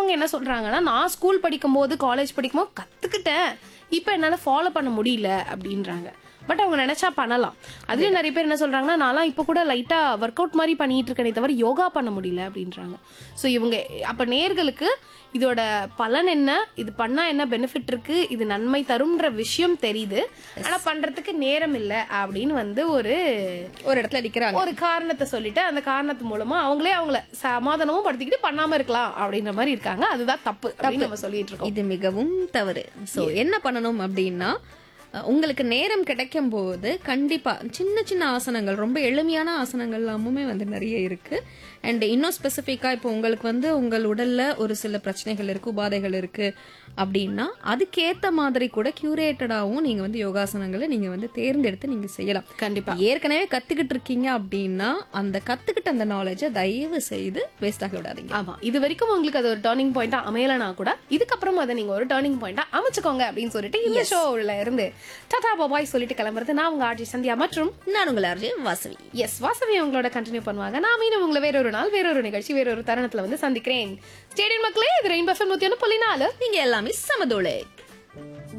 இவங்க என்ன சொல்றாங்கன்னா நான் ஸ்கூல் படிக்கும்போது காலேஜ் படிக்கும்போது கத்துக்கிட்டேன் இப்போ என்னால ஃபாலோ பண்ண முடியல அப்படின்றாங்க பட் அவங்க நினைச்சா பண்ணலாம் அதுலயும் நிறைய பேர் என்ன சொல்றாங்கன்னா நான்லாம் இப்போ கூட லைட்டா ஒர்க் அவுட் மாதிரி பண்ணிட்டு இருக்கேனே தவிர யோகா பண்ண முடியல அப்படின்றாங்க ஸோ இவங்க அப்ப நேர்களுக்கு இதோட பலன் என்ன இது பண்ணா என்ன பெனிஃபிட் இருக்கு இது நன்மை தரும்ன்ற விஷயம் தெரியுது ஆனா பண்றதுக்கு நேரம் இல்ல அப்படின்னு வந்து ஒரு ஒரு இடத்துல நிக்கிறாங்க ஒரு காரணத்தை சொல்லிட்டு அந்த காரணத்து மூலமா அவங்களே அவங்கள சமாதானமும் படுத்திக்கிட்டு பண்ணாம இருக்கலாம் அப்படின்ற மாதிரி இருக்காங்க அதுதான் தப்பு அப்படின்னு நம்ம சொல்லிட்டு இருக்கோம் இது மிகவும் தவறு சோ என்ன பண்ணணும் அப்படின்னா அஹ், உங்களுக்கு நேரம் கிடைக்கும் போது கண்டிப்பா சின்ன சின்ன ஆசனங்கள் ரொம்ப எளிமையான ஆசனங்கள் எல்லாமுமே வந்து நிறைய இருக்கு அண்ட் இன்னும் ஸ்பெசிஃபிக்கா இப்போ உங்களுக்கு வந்து உங்கள் உடல்ல ஒரு சில பிரச்சனைகள் இருக்கு உபாதைகள் இருக்கு அப்படின்னா அதுக்கேத்த மாதிரி கூட கியூரேட்டடாவும் நீங்க வந்து யோகாசனங்களை நீங்க வந்து தேர்ந்தெடுத்து நீங்க செய்யலாம் கண்டிப்பா ஏற்கனவே கத்துக்கிட்டு இருக்கீங்க அப்படின்னா அந்த கத்துக்கிட்ட அந்த நாலேஜை தயவு செய்து வேஸ்ட் ஆக விடாதீங்க ஆமா இது வரைக்கும் உங்களுக்கு அது ஒரு டேர்னிங் பாயிண்டா அமையலனா கூட இதுக்கப்புறம் அதை நீங்க ஒரு டேர்னிங் பாயிண்டா அமைச்சுக்கோங்க அப்படின்னு சொல்லிட்டு இந்த ஷோல இருந்து டாடா பாபாய் சொல்லிட்டு கிளம்புறது நான் உங்க ஆர்ஜி சந்தியா மற்றும் நான் உங்கள் ஆர்ஜி வாசவி எஸ் வாசவி உங்களோட கண்டினியூ பண்ணுவாங்க நான் மீண்டும் உங்களை வேறொரு நாள் வேறொரு நிகழ்ச்சி வேறொரு தருணத்துல வந்து சந்திக்கிறேன் ஸ்டேடியம் மக்களே இது ரெயின் பஃபர் நூத்தி ஒன்று புள்ளி நாலு நீங்க எல்லாமே சமதோளை